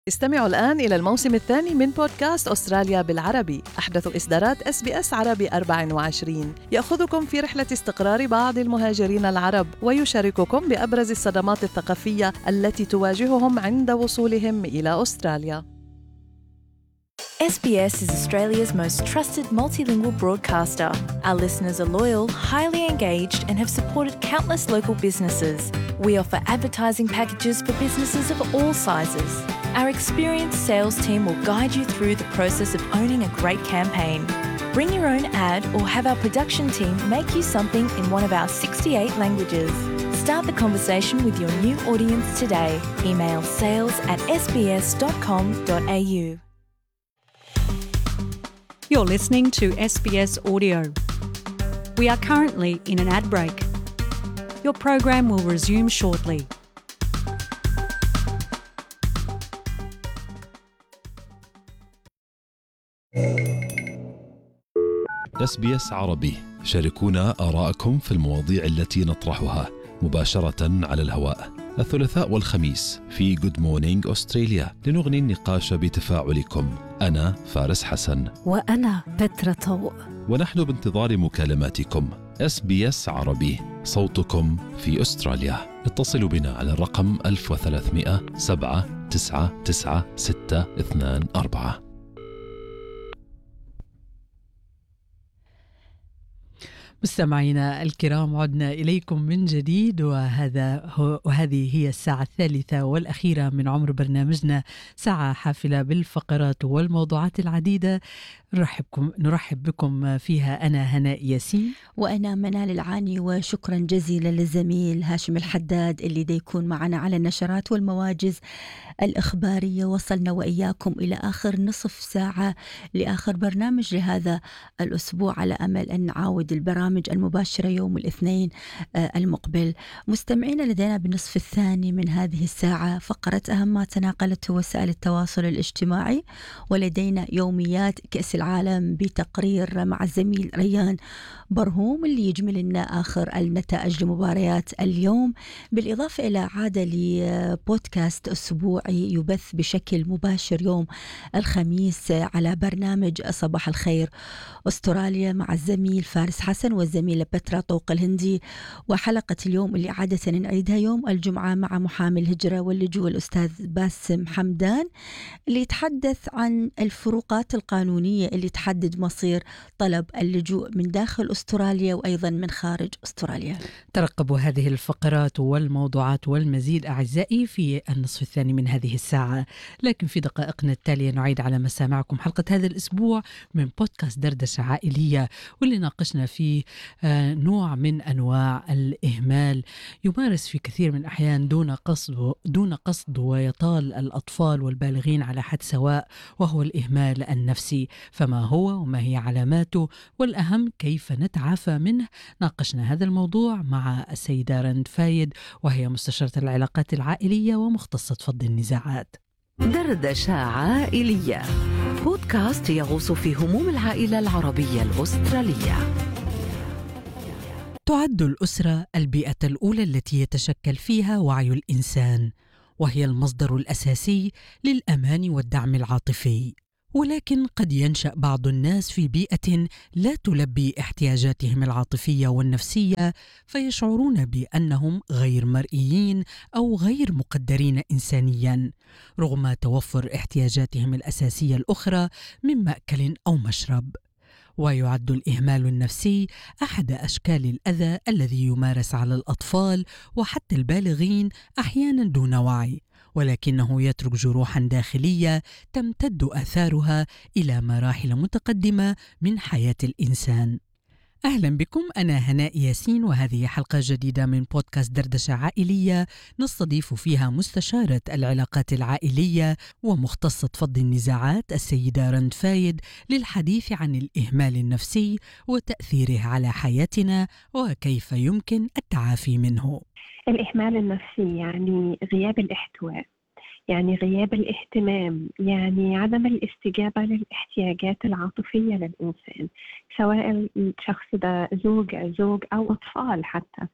استمعوا الآن إلى الموسم الثاني من بودكاست أستراليا بالعربي أحدث إصدارات أس بي أس عربي 24 يأخذكم في رحلة استقرار بعض المهاجرين العرب ويشارككم بأبرز الصدمات الثقافية التي تواجههم عند وصولهم إلى أستراليا SBS is Australia's most trusted multilingual broadcaster. Our listeners are loyal, highly engaged, and have supported countless local businesses. We offer advertising packages for businesses of all sizes. Our experienced sales team will guide you through the process of owning a great campaign. Bring your own ad or have our production team make you something in one of our 68 languages. Start the conversation with your new audience today. Email sales at sbs.com.au. You're listening to SBS Audio. We are currently in an ad break. Your program will resume shortly. اس بي اس عربي شاركونا آراءكم في المواضيع التي نطرحها مباشرة على الهواء الثلاثاء والخميس في جود مورنينج أستراليا لنغني النقاش بتفاعلكم أنا فارس حسن وأنا بترا طوء ونحن بانتظار مكالماتكم اس بي اس عربي صوتكم في أستراليا اتصلوا بنا على الرقم 1300 7 9 9 6 2 4 مستمعينا الكرام عدنا اليكم من جديد وهذا هو وهذه هي الساعه الثالثه والاخيره من عمر برنامجنا ساعه حافله بالفقرات والموضوعات العديده نرحبكم نرحب بكم فيها انا هناء ياسين وأنا منال العاني وشكرا جزيلا للزميل هاشم الحداد اللي دا يكون معنا على النشرات والمواجز الإخبارية وصلنا وإياكم إلى آخر نصف ساعة لآخر برنامج لهذا الأسبوع على أمل أن نعاود البرامج المباشرة يوم الاثنين آه، المقبل مستمعينا لدينا بالنصف الثاني من هذه الساعة فقرة أهم ما تناقلته وسائل التواصل الاجتماعي ولدينا يوميات كأس العالم بتقرير مع الزميل ريان برهوم اللي يجمل لنا آخر النتائج لمباريات اليوم بالإضافة إلى عادة لبودكاست أسبوعي يبث بشكل مباشر يوم الخميس على برنامج صباح الخير أستراليا مع الزميل فارس حسن والزميلة بترا طوق الهندي وحلقة اليوم اللي عادة نعيدها يوم الجمعة مع محامي الهجرة واللجوء الأستاذ باسم حمدان اللي يتحدث عن الفروقات القانونية اللي تحدد مصير طلب اللجوء من داخل أستراليا وأيضا من خارج أستراليا ترقبوا هذه الفقرات والموضوعات والمزيد أعزائي في النصف الثاني من هذه الساعة لكن في دقائقنا التالية نعيد على مسامعكم حلقة هذا الأسبوع من بودكاست دردشة عائلية واللي ناقشنا فيه آه، نوع من أنواع الإهمال يمارس في كثير من الأحيان دون قصد دون قصد ويطال الأطفال والبالغين على حد سواء وهو الإهمال النفسي فما هو وما هي علاماته والأهم كيف نتعافى منه ناقشنا هذا الموضوع مع السيدة رند فايد وهي مستشارة العلاقات العائلية ومختصة فض النزاعات دردشة عائلية بودكاست يغوص في هموم العائلة العربية الأسترالية تعد الأسرة البيئة الأولى التي يتشكل فيها وعي الإنسان وهي المصدر الأساسي للأمان والدعم العاطفي ولكن قد ينشا بعض الناس في بيئه لا تلبي احتياجاتهم العاطفيه والنفسيه فيشعرون بانهم غير مرئيين او غير مقدرين انسانيا رغم توفر احتياجاتهم الاساسيه الاخرى من ماكل او مشرب ويعد الاهمال النفسي احد اشكال الاذى الذي يمارس على الاطفال وحتى البالغين احيانا دون وعي ولكنه يترك جروحا داخليه تمتد اثارها الى مراحل متقدمه من حياه الانسان اهلا بكم انا هناء ياسين وهذه حلقه جديده من بودكاست دردشه عائليه نستضيف فيها مستشاره العلاقات العائليه ومختصه فض النزاعات السيده رند فايد للحديث عن الاهمال النفسي وتاثيره على حياتنا وكيف يمكن التعافي منه الإهمال النفسي يعني غياب الاحتواء يعني غياب الاهتمام يعني عدم الاستجابة للاحتياجات العاطفية للإنسان سواء الشخص ده زوج زوج أو أطفال حتى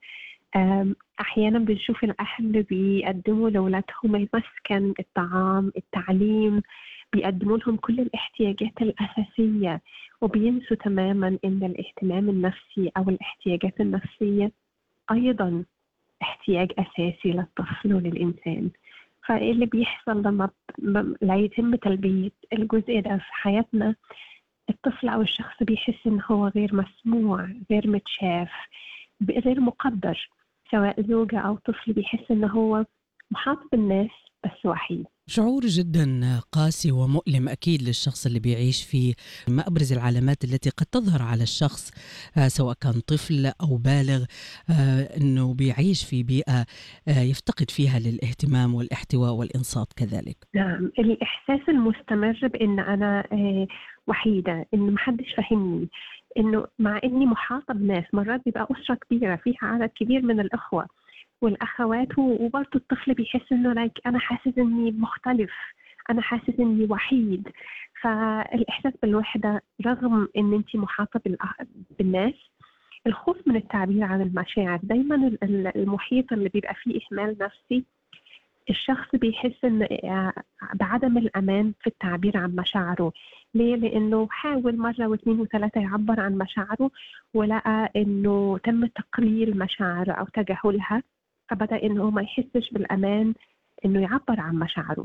أحيانا بنشوف الأهل بيقدموا لأولادهم المسكن الطعام التعليم بيقدموا لهم كل الاحتياجات الأساسية وبينسوا تماما إن الاهتمام النفسي أو الاحتياجات النفسية أيضا احتياج أساسي للطفل وللإنسان فإيه اللي بيحصل لما لا يتم تلبية الجزء ده في حياتنا الطفل أو الشخص بيحس إن هو غير مسموع غير متشاف غير مقدر سواء زوجة أو طفل بيحس إن هو محاط بالناس بس وحيد شعور جدا قاسي ومؤلم اكيد للشخص اللي بيعيش فيه ما ابرز العلامات التي قد تظهر على الشخص آه، سواء كان طفل او بالغ آه، انه بيعيش في بيئه آه، يفتقد فيها للاهتمام والاحتواء والانصات كذلك. نعم الاحساس المستمر بان انا وحيده انه محدش فاهمني انه مع اني محاطه بناس مرات بيبقى اسره كبيره فيها عدد كبير من الاخوه والاخوات وبرضه الطفل بيحس انه لايك انا حاسس اني مختلف انا حاسس اني وحيد فالاحساس بالوحده رغم ان انت محاطه بالناس الخوف من التعبير عن المشاعر دايما المحيط اللي بيبقى فيه اهمال نفسي الشخص بيحس ان آه، بعدم الامان في التعبير عن مشاعره ليه لانه حاول مره واثنين وثلاثه يعبر عن مشاعره ولقى انه تم تقليل مشاعره او تجاهلها فبدا انه ما يحسش بالامان انه يعبر عن مشاعره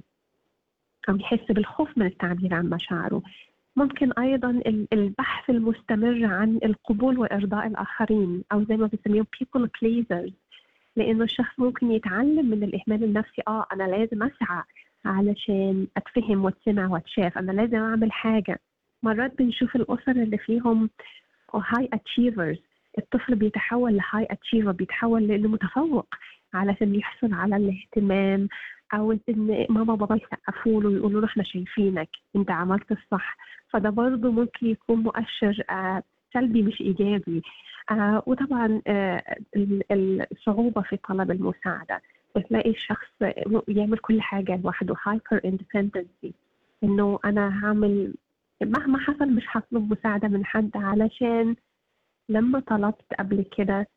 او يحس بالخوف من التعبير عن مشاعره ممكن ايضا البحث المستمر عن القبول وارضاء الاخرين او زي ما بيسميهم people pleasers لانه الشخص ممكن يتعلم من الاهمال النفسي اه انا لازم اسعى علشان اتفهم واتسمع واتشاف انا لازم اعمل حاجه مرات بنشوف الاسر اللي فيهم هاي اتشيفرز الطفل بيتحول لهاي اتشيفر بيتحول لانه متفوق علشان يحصل على الاهتمام او ان ماما وبابا يسقفوا له ويقولوا له احنا شايفينك انت عملت الصح فده برضه ممكن يكون مؤشر آه سلبي مش ايجابي آه وطبعا آه الصعوبه في طلب المساعده بتلاقي الشخص يعمل كل حاجه لوحده هايبر اندبندنسي انه انا هعمل مهما حصل مش هطلب مساعده من حد علشان لما طلبت قبل كده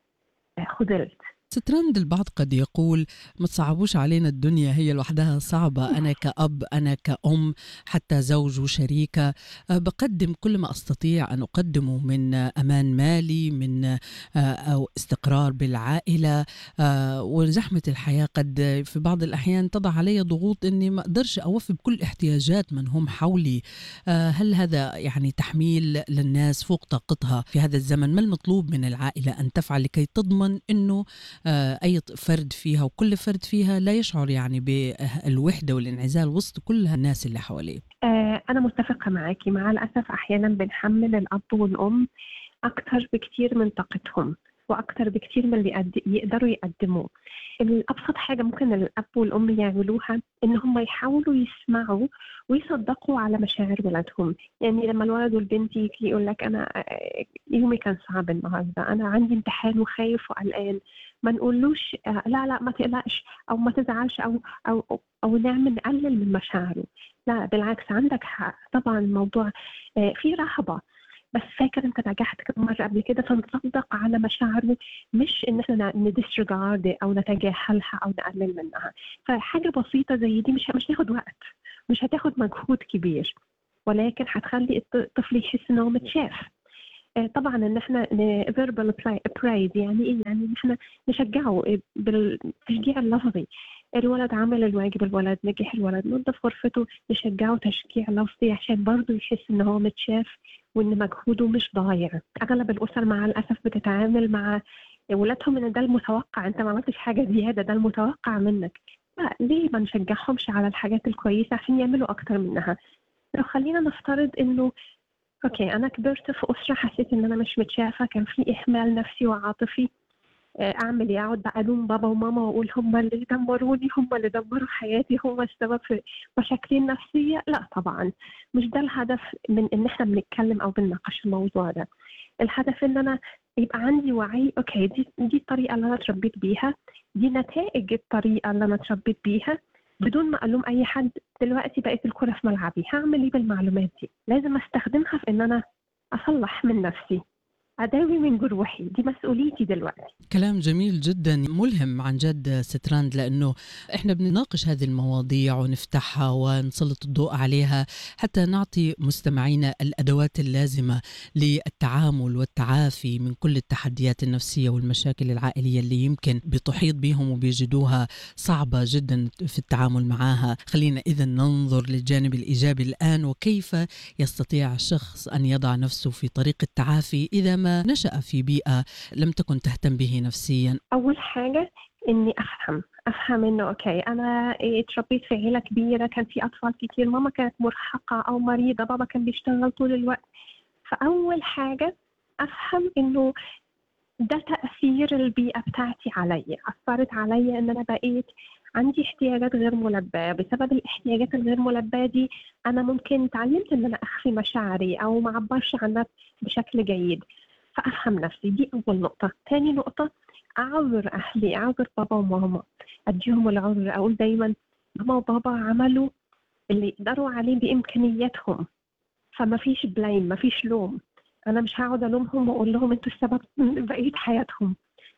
خذلت سترند البعض قد يقول ما تصعبوش علينا الدنيا هي لوحدها صعبة أنا كأب أنا كأم حتى زوج وشريكة أه، بقدم كل ما أستطيع أن أقدمه من أمان مالي من أه، أو استقرار بالعائلة أه، وزحمة الحياة قد في بعض الأحيان تضع علي ضغوط أني ما أقدرش أوفي بكل احتياجات من هم حولي هل هذا يعني تحميل للناس فوق طاقتها في هذا الزمن ما المطلوب من العائلة أن تفعل لكي تضمن أنه آه، اي فرد فيها وكل فرد فيها لا يشعر يعني بالوحده والانعزال وسط كل الناس اللي حواليه آه، انا متفقه معك مع الاسف احيانا بنحمل الاب والام اكثر بكثير من طاقتهم واكثر بكثير من اللي يقدروا يقدموه الابسط حاجه ممكن الاب والام يعملوها ان هم يحاولوا يسمعوا ويصدقوا على مشاعر ولادهم يعني لما الولد والبنت يجي يقول لك انا آه، يومي كان صعب النهارده انا عندي امتحان وخايف وقلقان ما نقولوش آه، لا لا ما تقلقش او ما تزعلش او او او نعمل نقلل من مشاعره لا بالعكس عندك حق طبعا الموضوع آه، في رهبه بس فاكر انت نجحت كم مره قبل كده فنصدق على مشاعره مش ان احنا نديسريجارد او نتجاهلها او نقلل منها فحاجه بسيطه زي دي مش مش هتاخد وقت مش هتاخد مجهود كبير ولكن هتخلي الطفل يحس ان هو متشاف آه، طبعا ان احنا فيربال برايز يعني ايه يعني ان احنا نشجعه بالتشجيع اللفظي الولد عمل الواجب الولد نجح الولد نظف غرفته نشجعه تشجيع لفظي عشان برضه يحس ان هو متشاف وان مجهوده مش ضايع اغلب الاسر مع الاسف بتتعامل مع ولادهم ان ده المتوقع انت ما عملتش حاجه زياده ده المتوقع منك لا ليه ما نشجعهمش على الحاجات الكويسه عشان يعملوا اكتر منها لو خلينا نفترض انه اوكي انا كبرت في اسره حسيت ان انا مش متشافه كان في اهمال نفسي وعاطفي آه، اعمل ايه اقعد بقى الوم بابا وماما واقول هم اللي دمروني هم اللي دمروا حياتي هم السبب في مشاكلي النفسيه لا طبعا مش ده الهدف من ان احنا بنتكلم او بنناقش الموضوع ده الهدف ان انا يبقى عندي وعي اوكي دي دي الطريقه اللي انا اتربيت بيها دي نتائج الطريقه اللي انا اتربيت بيها بدون ما الوم اي حد دلوقتي بقت الكره في ملعبي هعمل ايه بالمعلومات دي لازم استخدمها في ان انا اصلح من نفسي اداوي من جروحي دي مسؤوليتي دلوقتي كلام جميل جدا ملهم عن جد ستراند لانه احنا بنناقش هذه المواضيع ونفتحها ونسلط الضوء عليها حتى نعطي مستمعينا الادوات اللازمه للتعامل والتعافي من كل التحديات النفسيه والمشاكل العائليه اللي يمكن بتحيط بهم وبيجدوها صعبه جدا في التعامل معها خلينا اذا ننظر للجانب الايجابي الان وكيف يستطيع الشخص ان يضع نفسه في طريق التعافي اذا ما نشأ في بيئة لم تكن تهتم به نفسيا؟ أول حاجة إني أفهم أفهم إنه أوكي أنا اتربيت في عيلة كبيرة كان في أطفال كتير ماما كانت مرهقة أو مريضة بابا كان بيشتغل طول الوقت فأول حاجة أفهم إنه ده تأثير البيئة بتاعتي عليا أثرت عليا إن أنا بقيت عندي احتياجات غير ملبية بسبب الاحتياجات الغير ملبية دي أنا ممكن اتعلمت إن أنا أخفي مشاعري أو ما أعبرش عنها بشكل جيد فافهم نفسي دي اول نقطه ثاني نقطه اعذر اهلي اعذر بابا وماما اديهم العذر اقول دايما ماما وبابا عملوا اللي يقدروا عليه بامكانياتهم فما فيش بلايم ما فيش لوم انا مش هقعد الومهم واقول لهم انتوا السبب بقيه حياتهم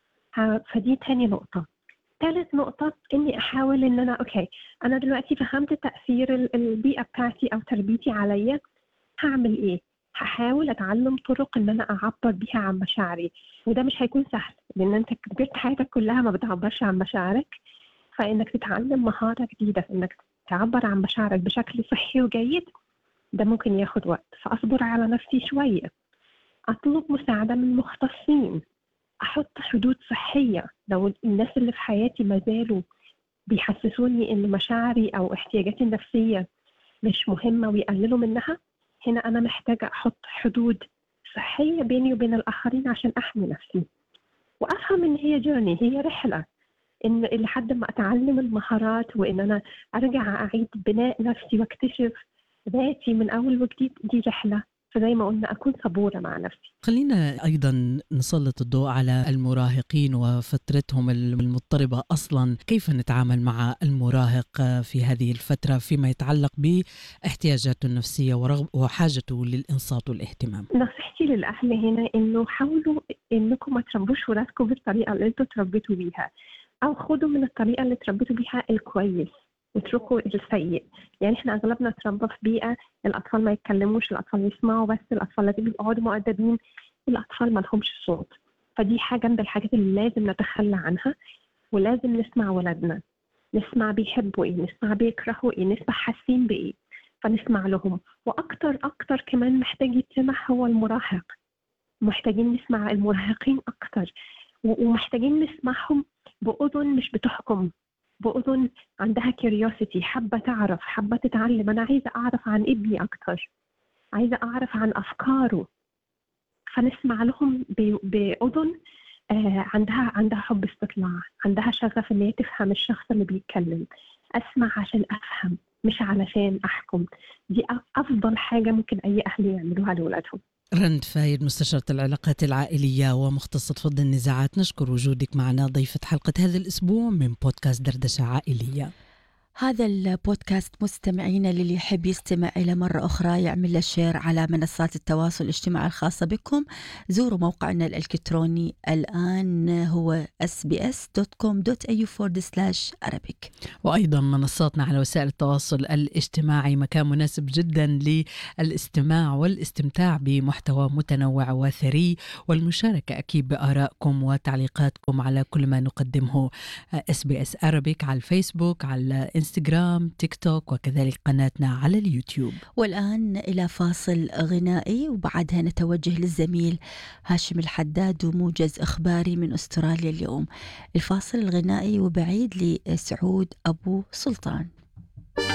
فدي تاني نقطه ثالث نقطة إني أحاول إن أنا أوكي أنا دلوقتي فهمت تأثير البيئة بتاعتي أو تربيتي عليا هعمل إيه؟ هحاول اتعلم طرق ان انا اعبر بيها عن مشاعري وده مش هيكون سهل لان انت كبرت حياتك كلها ما بتعبرش عن مشاعرك فانك تتعلم مهاره جديده في انك تعبر عن مشاعرك بشكل صحي وجيد ده ممكن ياخد وقت فاصبر على نفسي شويه اطلب مساعده من مختصين احط حدود صحيه لو الناس اللي في حياتي ما زالوا بيحسسوني ان مشاعري او احتياجاتي النفسيه مش مهمه ويقللوا منها هنا أنا محتاجة أحط حدود صحية بيني وبين الآخرين عشان أحمي نفسي وأفهم إن هي جيرني هي رحلة إن لحد ما أتعلم المهارات وإن أنا أرجع أعيد بناء نفسي واكتشف ذاتي من أول وجديد دي رحلة فزي ما قلنا أكون صبورة مع نفسي خلينا أيضا نسلط الضوء على المراهقين وفترتهم المضطربة أصلا كيف نتعامل مع المراهق في هذه الفترة فيما يتعلق باحتياجاته النفسية وحاجته للإنصات والاهتمام نصيحتي للأهل هنا إنه حاولوا إنكم ما تربوش ولادكم بالطريقة اللي أنتم تربيتوا بيها أو خدوا من الطريقة اللي تربيتوا بيها الكويس واتركوا السيء يعني احنا اغلبنا اتربى في بيئه الاطفال ما يتكلموش الاطفال يسمعوا بس الاطفال لازم يقعدوا مؤدبين الاطفال ما لهمش صوت فدي حاجه من الحاجات اللي لازم نتخلى عنها ولازم نسمع ولادنا نسمع بيحبوا ايه نسمع بيكرهوا ايه نسمع حاسين بايه فنسمع لهم واكتر اكتر كمان محتاج يتسمع هو المراهق محتاجين نسمع المراهقين اكتر ومحتاجين نسمعهم باذن مش بتحكم بأذن عندها كيوريوسيتي حابة تعرف حابة تتعلم أنا عايزة أعرف عن ابني أكتر عايزة أعرف عن أفكاره فنسمع لهم بأذن آه، عندها عندها حب استطلاع عندها شغف ان هي تفهم الشخص اللي بيتكلم اسمع عشان افهم مش علشان احكم دي افضل حاجه ممكن اي اهل يعملوها لاولادهم رند فايد مستشارة العلاقات العائلية ومختصة فض النزاعات نشكر وجودك معنا ضيفة حلقة هذا الأسبوع من بودكاست دردشة عائلية هذا البودكاست مستمعينا للي يحب يستمع إلى مرة أخرى يعمل له شير على منصات التواصل الاجتماعي الخاصة بكم زوروا موقعنا الإلكتروني الآن هو sbs.com.au forward slash arabic وأيضا منصاتنا على وسائل التواصل الاجتماعي مكان مناسب جدا للاستماع والاستمتاع بمحتوى متنوع وثري والمشاركة أكيد بآرائكم وتعليقاتكم على كل ما نقدمه اس بي اس Arabic على الفيسبوك على انستغرام تيك توك وكذلك قناتنا على اليوتيوب والآن إلى فاصل غنائي وبعدها نتوجه للزميل هاشم الحداد وموجز إخباري من أستراليا اليوم الفاصل الغنائي وبعيد لسعود أبو سلطان